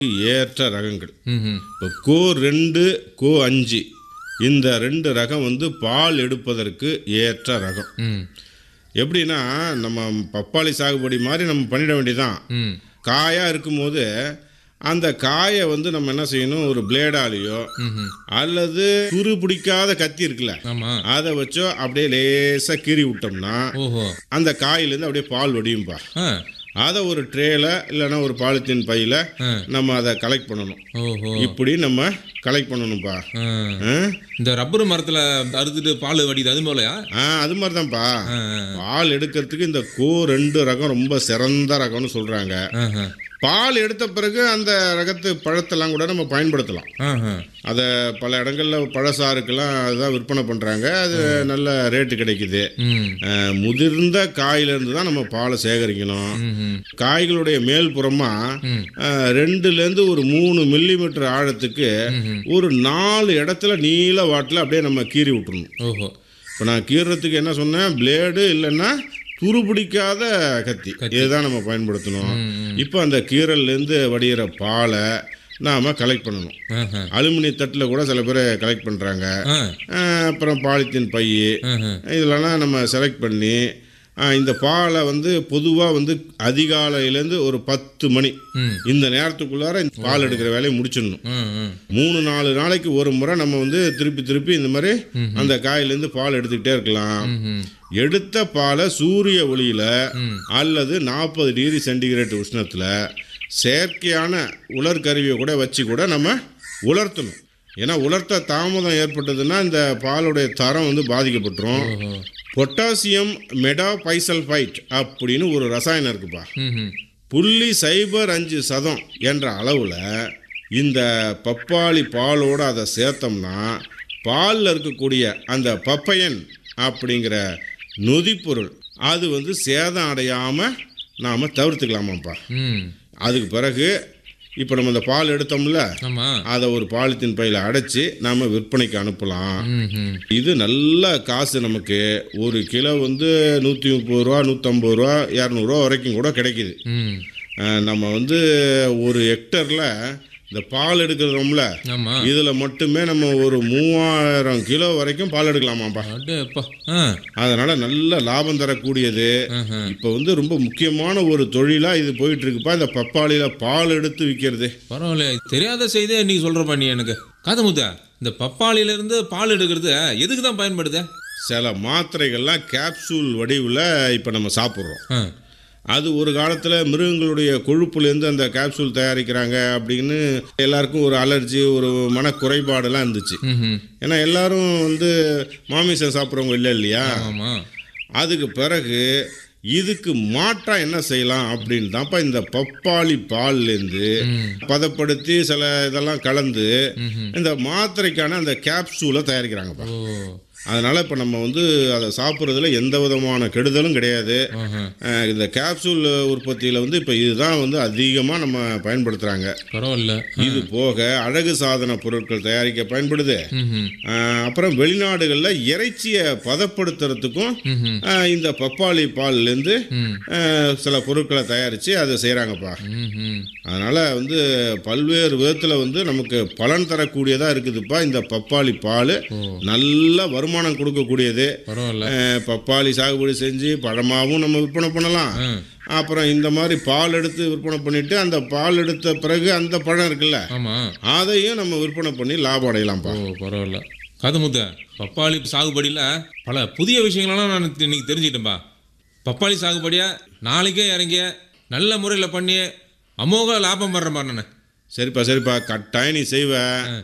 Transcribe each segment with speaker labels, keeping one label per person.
Speaker 1: ஏற்ற ரகங்கள்
Speaker 2: ம்ஹும்.
Speaker 1: இப்போ கோ ரெண்டு கோ அஞ்சு இந்த ரெண்டு ரகம் வந்து பால் எடுப்பதற்கு ஏற்ற ரகம்
Speaker 2: ம்
Speaker 1: எப்படின்னா நம்ம பப்பாளி சாகுபடி மாதிரி நம்ம பண்ணிட வேண்டியதான்
Speaker 2: ம்
Speaker 1: காயாக இருக்கும்போது அந்த காயை வந்து நம்ம என்ன செய்யணும் ஒரு பிளேடாலேயோ
Speaker 2: ம்ஹும்.
Speaker 1: அல்லது துரு பிடிக்காத கத்தி இருக்குல்ல
Speaker 2: ஆமா
Speaker 1: அதை வச்சோ அப்படியே லேசாக கீறி விட்டோம்னா
Speaker 2: ஓஹோ
Speaker 1: அந்த காயிலேருந்து அப்படியே பால் வடியும்பா
Speaker 2: ஆ
Speaker 1: அதை ஒரு ட்ரேல இல்லைன்னா ஒரு பாலித்தீன் பையில்
Speaker 2: ஆ.
Speaker 1: நம்ம அதை கலெக்ட் பண்ணணும்
Speaker 2: ஓஹோ
Speaker 1: இப்படி நம்ம கலெக்ட் பண்ணணும்ப்பா
Speaker 2: ஆ.
Speaker 1: ஆ?
Speaker 2: இந்த ரப்பர் மரத்துல அறுத்துட்டு பால் வடிது அது போலயா
Speaker 1: ஆ அது மாதிரி தான்ப்பா
Speaker 2: ஆ,
Speaker 1: பால் எடுக்கிறதுக்கு இந்த கோ ரெண்டு ரகம் ரொம்ப சிறந்த ரகம்னு சொல்கிறாங்க
Speaker 2: ஆஹா.
Speaker 1: பால் எடுத்த பிறகு அந்த ரகத்து பழத்தெல்லாம் கூட நம்ம பயன்படுத்தலாம்
Speaker 2: ஆஹா.
Speaker 1: அதை பல இடங்களில் பழசாருக்கெல்லாம் அதுதான் விற்பனை பண்ணுறாங்க அது நல்ல ரேட்டு கிடைக்குது
Speaker 2: ம்
Speaker 1: அஹ், முதிர்ந்த காயிலிருந்து தான் நம்ம பாலை சேகரிக்கணும்
Speaker 2: ம்ஹும்.
Speaker 1: காய்களுடைய மேல் புறமா
Speaker 2: ம்.
Speaker 1: அஹ், ரெண்டுலேருந்து ஒரு மூணு மில்லிமீட்டர் ஆழத்துக்கு
Speaker 2: ம்ஹும். ஒரு
Speaker 1: ஒரு நாலு இடத்துல நீல வாட்டில் அப்படியே நம்ம கீறி விட்டுறணும்
Speaker 2: ஓஹோ
Speaker 1: இப்போ நான் கீறுறதுக்கு என்ன சொன்னேன் பிளேடு இல்லைன்னா துருபிடிக்காத கத்தி இதுதான் நம்ம பயன்படுத்தணும்
Speaker 2: ம், ம்.
Speaker 1: இப்போ அந்த கீரல்லேருந்து வடிகிற பாலை நாம் கலெக்ட் பண்ணணும்
Speaker 2: ஆஹா.
Speaker 1: அலுமினிய தட்டில் கூட சில பேர் கலெக்ட் பண்ணுறாங்க
Speaker 2: ஆ.
Speaker 1: அப்புறம் பாலித்தீன் பை
Speaker 2: ஆஹா.
Speaker 1: இதெல்லாம் நம்ம செலக்ட் பண்ணி ஆ, இந்த பாலை வந்து பொதுவாக வந்து அதிகாலையிலேருந்து ஒரு பத்து மணி
Speaker 2: ம்.
Speaker 1: இந்த நேரத்துக்குள்ளார இந்த பால் எடுக்கிற வேலையை முடிச்சிடணும்
Speaker 2: ம், ம்.
Speaker 1: மூணு நாலு நாளைக்கு ஒரு முறை நம்ம வந்து திருப்பி திருப்பி இந்த மாதிரி அந்த காயிலேருந்து பால் எடுத்துக்கிட்டே இருக்கலாம்
Speaker 2: ம்ஹும்.
Speaker 1: எடுத்த பாலை சூரிய ஒளியில்
Speaker 2: ம்.
Speaker 1: அல்லது நாற்பது டிகிரி சென்டிகிரேட் உஷ்ணத்தில் செயற்கையான உலர் கருவியை கூட வச்சு கூட நம்ம உலர்த்தணும் ஏன்னா உலர்த்த தாமதம் ஏற்பட்டதுன்னா இந்த பாலுடைய தரம் வந்து பாதிக்கப்பட்டுரும்
Speaker 2: ஓஹோ
Speaker 1: பொட்டாசியம் மெடாபைசல்ஃபைட் அப்படின்னு ஒரு ரசாயனம் இருக்குப்பா
Speaker 2: ம்ஹும்.
Speaker 1: புள்ளி சைபர் அஞ்சு சதம் என்ற அளவில் இந்த பப்பாளி பாலோட அதை சேர்த்தோம்னா பாலில் இருக்கக்கூடிய அந்த பப்பையன் அப்படிங்கிற நொதிப்பொருள் அது வந்து சேதம் அடையாமல் நாம் தவிர்த்துக்கலாமாப்பா
Speaker 2: ம்
Speaker 1: அதுக்கு பிறகு இப்போ நம்ம இந்த பால் எடுத்தோம்ல
Speaker 2: ஆமா
Speaker 1: அதை ஒரு பாலித்தீன் பையில் அடைச்சி நாம் விற்பனைக்கு அனுப்பலாம்
Speaker 2: ம்ஹும்.
Speaker 1: இது நல்ல காசு நமக்கு ஒரு கிலோ வந்து நூற்றி முப்பது ரூபா நூற்றம்பது ரூபா இரநூறுவா வரைக்கும் கூட கிடைக்குது
Speaker 2: ம்
Speaker 1: அஹ் நம்ம வந்து ஒரு ஹெக்டரில் இந்த பால் எடுக்கிறோம்ல
Speaker 2: ஆமா
Speaker 1: இதில் மட்டுமே நம்ம ஒரு மூவாயிரம் கிலோ வரைக்கும் பால் எடுக்கலாமாப்பா
Speaker 2: அடே அப்பா ஆ
Speaker 1: அதனால் நல்ல லாபம் தரக்கூடியது
Speaker 2: ஆஹா.
Speaker 1: இப்போ வந்து ரொம்ப முக்கியமான ஒரு தொழிலாக இது போயிட்டு இருக்குப்பா இந்த பப்பாளியில் பால் எடுத்து விற்கிறது
Speaker 2: பரவாயில்ல தெரியாத செய்தியை நீ சொல்றப்பா நீ எனக்கு காதமுத்தா இந்த பப்பாளியில இருந்து பால் எடுக்கிறது எதுக்கு தான் பயன்படுது
Speaker 1: சில மாத்திரைகள்லாம் கேப்சூல் வடிவில் இப்போ நம்ம சாப்பிட்றோம்
Speaker 2: ஆ.
Speaker 1: அது ஒரு காலத்தில் மிருகங்களுடைய கொழுப்புலேருந்து அந்த கேப்சூல் தயாரிக்கிறாங்க அப்படின்னு எல்லாருக்கும் ஒரு அலர்ஜி ஒரு மனக்குறைபாடெல்லாம் இருந்துச்சு
Speaker 2: ம்ஹும்.
Speaker 1: ஏன்னா எல்லாரும் வந்து மாமிசம் சாப்பிட்றவங்க இல்லை இல்லையா
Speaker 2: ஆமா
Speaker 1: அதுக்கு பிறகு இதுக்கு மாற்றா என்ன செய்யலாம் அப்படின்னு தான்ப்பா இந்த பப்பாளி பால்லேருந்து பதப்படுத்தி சில இதெல்லாம் கலந்து இந்த மாத்திரைக்கான அந்த கேப்சூலை தயாரிக்கிறாங்கப்பா
Speaker 2: ஓ
Speaker 1: அதனால் இப்போ நம்ம வந்து அதை சாப்பிட்றதுல எந்த விதமான கெடுதலும் கிடையாது
Speaker 2: ஆஹா.
Speaker 1: அஹ் இந்த கேப்சூல் உற்பத்தியில் வந்து இப்போ இதுதான் வந்து அதிகமாக நம்ம பயன்படுத்துகிறாங்க
Speaker 2: பரவாயில்ல
Speaker 1: இது போக அழகு சாதன பொருட்கள் தயாரிக்க பயன்படுது
Speaker 2: ம்ஹும்.
Speaker 1: அஹ் அப்புறம் வெளிநாடுகளில் இறைச்சியை பதப்படுத்துறதுக்கும்
Speaker 2: ம்ஹும்.
Speaker 1: அஹ் இந்த பப்பாளி பால்லேருந்து
Speaker 2: ம்.
Speaker 1: சில பொருட்களை தயாரித்து அதை செய்கிறாங்கப்பா
Speaker 2: ம்ஹும்.
Speaker 1: அதனால் வந்து பல்வேறு விதத்தில் வந்து நமக்கு பலன் தரக்கூடியதாக இருக்குதுப்பா இந்த பப்பாளி பால் நல்ல வருமானம் கொடுக்கக்கூடியது
Speaker 2: பரவாயில்ல
Speaker 1: அஹ் பப்பாளி சாகுபடி செஞ்சு பழமாவும் நம்ம விற்பனை பண்ணலாம்
Speaker 2: ஆ.
Speaker 1: அப்புறம் இந்த மாதிரி பால் எடுத்து விற்பனை பண்ணிட்டு அந்த பால் எடுத்த பிறகு அந்த பழம் இருக்குல்ல
Speaker 2: ஆமா
Speaker 1: அதையும் நம்ம விற்பனை பண்ணி லாபம் அடையலாம்ப்பா
Speaker 2: ஓ பரவாயில்ல காதமுத்த பப்பாளி சாகுபடியில் பல புதிய விஷயங்களெல்லாம் நான் இன்னைக்கு தெரிஞ்சுக்கிட்டேன்பா பப்பாளி சாகுபடியா நாளைக்கே இறங்கிய நல்ல முறையில் பண்ணி அமோக லாபம் பண்ற மாதிரி நான்
Speaker 1: சரிப்பா சரிப்பா கட்டாயம் நீ செய்வ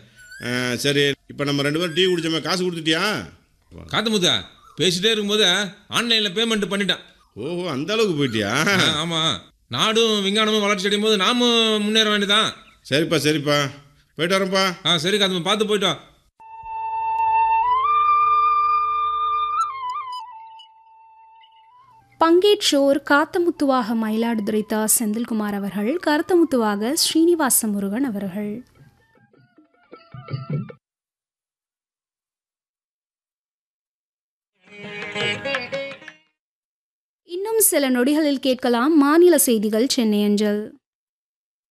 Speaker 1: அஹ் சரி இப்போ நம்ம ரெண்டு பேரும் டீ குடிச்சோமே காசு கொடுத்துட்டியா
Speaker 2: காத்தமுத்தா பேசிட்டே இருக்கும்போது ஆன்லைனில் பேமெண்ட் பண்ணிட்டான்
Speaker 1: ஓஹோ அந்த அளவுக்கு போயிட்டியா
Speaker 2: ஆ, ஆமா நாடும் விஞ்ஞானமும் வளர்ச்சி அடையும் போது நாமும் முன்னேற வேண்டியதான்
Speaker 1: சரிப்பா சரிப்பா போயிட்டு வரேன்ப்பா
Speaker 2: ஆ சரி காத்தம்மா பார்த்து போயிட்டோம்
Speaker 3: பங்கேற்றோர் காத்தமுத்துவாக மயிலாடுதுறை தா செந்தில்குமார் அவர்கள் கருத்தமுத்துவாக ஸ்ரீனிவாச முருகன் அவர்கள் இன்னும் சில நொடிகளில் கேட்கலாம் மாநில செய்திகள் சென்னை அஞ்சல்